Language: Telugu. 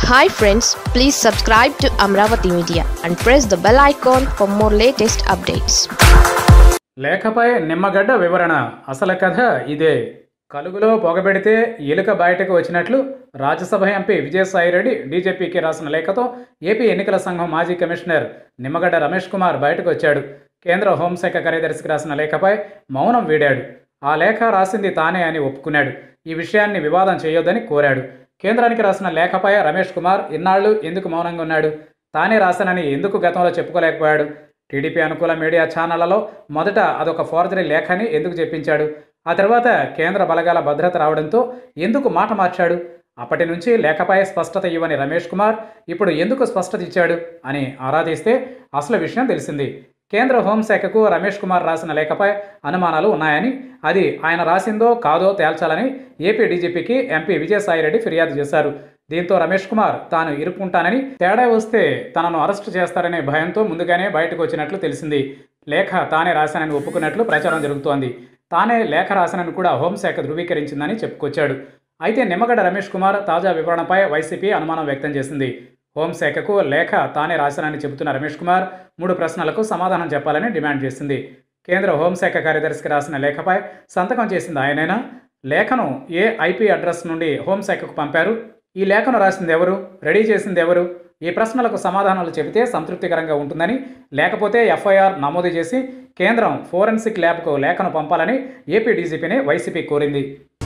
hi friends please subscribe to Amaravati media and press the bell icon for more latest updates లేఖపై నిమ్మగడ్డ వివరణ అసలు కథ ఇదే కలుగులో పొగబెడితే ఎలుక బయటకు వచ్చినట్లు రాజ్యసభ ఎంపీ విజయసాయిరెడ్డి డీజేపీకి రాసిన లేఖతో ఏపీ ఎన్నికల సంఘం మాజీ కమిషనర్ నిమ్మగడ్డ రమేష్ కుమార్ బయటకు వచ్చాడు కేంద్ర హోంశాఖ కార్యదర్శికి రాసిన లేఖపై మౌనం వీడాడు ఆ లేఖ రాసింది తానే అని ఒప్పుకున్నాడు ఈ విషయాన్ని వివాదం చేయొద్దని కోరాడు కేంద్రానికి రాసిన లేఖపై రమేష్ కుమార్ ఇన్నాళ్లు ఎందుకు మౌనంగా ఉన్నాడు తానే రాశానని ఎందుకు గతంలో చెప్పుకోలేకపోయాడు టీడీపీ అనుకూల మీడియా ఛానళ్లలో మొదట అదొక ఫోర్జరీ లేఖని ఎందుకు చెప్పించాడు ఆ తర్వాత కేంద్ర బలగాల భద్రత రావడంతో ఎందుకు మాట మార్చాడు అప్పటి నుంచి లేఖపై స్పష్టత ఇవ్వని రమేష్ కుమార్ ఇప్పుడు ఎందుకు స్పష్టత ఇచ్చాడు అని ఆరాధిస్తే అసలు విషయం తెలిసింది కేంద్ర హోంశాఖకు రమేష్ కుమార్ రాసిన లేఖపై అనుమానాలు ఉన్నాయని అది ఆయన రాసిందో కాదో తేల్చాలని ఏపీ డీజీపీకి ఎంపీ విజయసాయిరెడ్డి ఫిర్యాదు చేశారు దీంతో రమేష్ కుమార్ తాను ఇరుక్కుంటానని తేడా వస్తే తనను అరెస్టు చేస్తారనే భయంతో ముందుగానే బయటకు వచ్చినట్లు తెలిసింది లేఖ తానే రాశానని ఒప్పుకున్నట్లు ప్రచారం జరుగుతోంది తానే లేఖ రాశానని కూడా హోంశాఖ ధృవీకరించిందని చెప్పుకొచ్చాడు అయితే నిమ్మగడ్డ రమేష్ కుమార్ తాజా వివరణపై వైసీపీ అనుమానం వ్యక్తం చేసింది హోంశాఖకు లేఖ తానే రాశానని చెబుతున్న రమేష్ కుమార్ మూడు ప్రశ్నలకు సమాధానం చెప్పాలని డిమాండ్ చేసింది కేంద్ర హోంశాఖ కార్యదర్శికి రాసిన లేఖపై సంతకం చేసింది ఆయనైనా లేఖను ఏ ఐపీ అడ్రస్ నుండి హోంశాఖకు పంపారు ఈ లేఖను రాసింది ఎవరు రెడీ చేసింది ఎవరు ఈ ప్రశ్నలకు సమాధానాలు చెబితే సంతృప్తికరంగా ఉంటుందని లేకపోతే ఎఫ్ఐఆర్ నమోదు చేసి కేంద్రం ఫోరెన్సిక్ ల్యాబ్కు లేఖను పంపాలని ఏపీ డీజీపీని వైసీపీ కోరింది